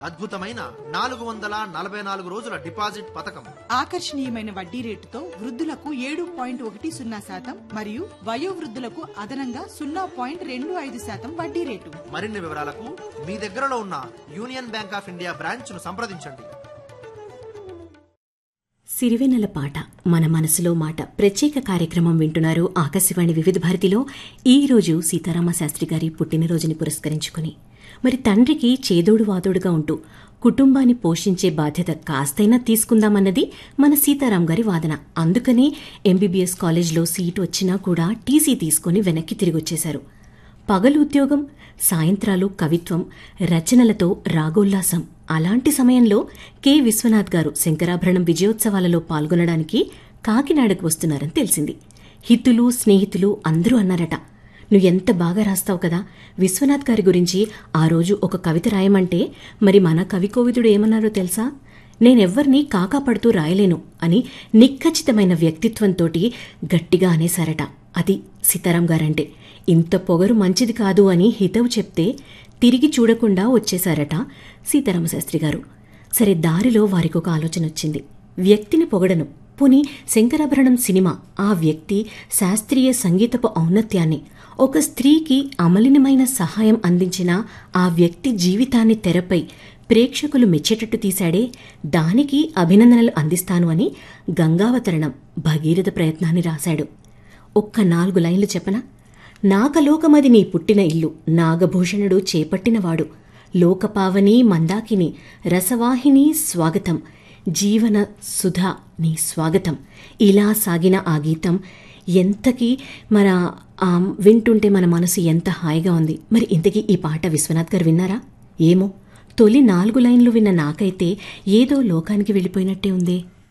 అద్భుతమైన నాలుగు వందల నలభై నాలుగు రోజుల డిపాజిట్ పథకం ఆకర్షణీయమైన వడ్డీ రేటుతో వృద్ధులకు ఏడు పాయింట్ ఒకటి సున్నా శాతం మరియు వయోవృద్ధులకు అదనంగా సున్నా పాయింట్ రెండు ఐదు శాతం వడ్డీ రేటు మరిన్ని వివరాలకు మీ దగ్గరలో ఉన్న union bank of India branch ను సంప్రదించండి సిరివెన్నెల పాట మన మనసులో మాట ప్రత్యేక కార్యక్రమం వింటున్నారు ఆకాశవాణి వివిధ భారతిలో ఈ రోజు సీతారామ శాస్త్రి గారి పుట్టినరోజుని పురస్కరించుకుని మరి తండ్రికి చేదోడు వాదోడుగా ఉంటూ కుటుంబాన్ని పోషించే బాధ్యత కాస్తైనా తీసుకుందామన్నది మన సీతారాం గారి వాదన అందుకనే ఎంబీబీఎస్ కాలేజ్లో సీటు వచ్చినా కూడా టీసీ తీసుకుని వెనక్కి తిరిగొచ్చేశారు పగలు ఉద్యోగం సాయంత్రాలు కవిత్వం రచనలతో రాగోల్లాసం అలాంటి సమయంలో కె విశ్వనాథ్ గారు శంకరాభరణం విజయోత్సవాలలో పాల్గొనడానికి కాకినాడకు వస్తున్నారని తెలిసింది హితులు స్నేహితులు అందరూ అన్నారట నువ్వు ఎంత బాగా రాస్తావు కదా విశ్వనాథ్ గారి గురించి ఆ రోజు ఒక కవిత రాయమంటే మరి మన కవి కోవిదుడు ఏమన్నారో తెలుసా నేనెవ్వరినీ కాకాపడుతూ రాయలేను అని నిఖచ్చితమైన వ్యక్తిత్వంతోటి గట్టిగా అనేశారట అది సీతారాం గారంటే ఇంత పొగరు మంచిది కాదు అని హితవు చెప్తే తిరిగి చూడకుండా వచ్చేశారట సీతారామశాస్త్రి గారు సరే దారిలో వారికొక ఆలోచన వచ్చింది వ్యక్తిని పొగడను పోని శంకరాభరణం సినిమా ఆ వ్యక్తి శాస్త్రీయ సంగీతపు ఔన్నత్యాన్ని ఒక స్త్రీకి అమలినమైన సహాయం అందించిన ఆ వ్యక్తి జీవితాన్ని తెరపై ప్రేక్షకులు మెచ్చేటట్టు తీశాడే దానికి అభినందనలు అందిస్తాను అని గంగావతరణం భగీరథ ప్రయత్నాన్ని రాశాడు ఒక్క నాలుగు లైన్లు చెప్పనా నాకలోకమది నీ పుట్టిన ఇల్లు నాగభూషణుడు చేపట్టినవాడు లోకపావని మందాకిని రసవాహిని స్వాగతం జీవన సుధా నీ స్వాగతం ఇలా సాగిన ఆ గీతం ఎంతకి మన ఆ, వింటుంటే మన మనసు ఎంత హాయిగా ఉంది మరి ఇంతకీ ఈ పాట విశ్వనాథ్ గారు విన్నారా ఏమో తొలి నాలుగు లైన్లు విన్న నాకైతే ఏదో లోకానికి వెళ్ళిపోయినట్టే ఉంది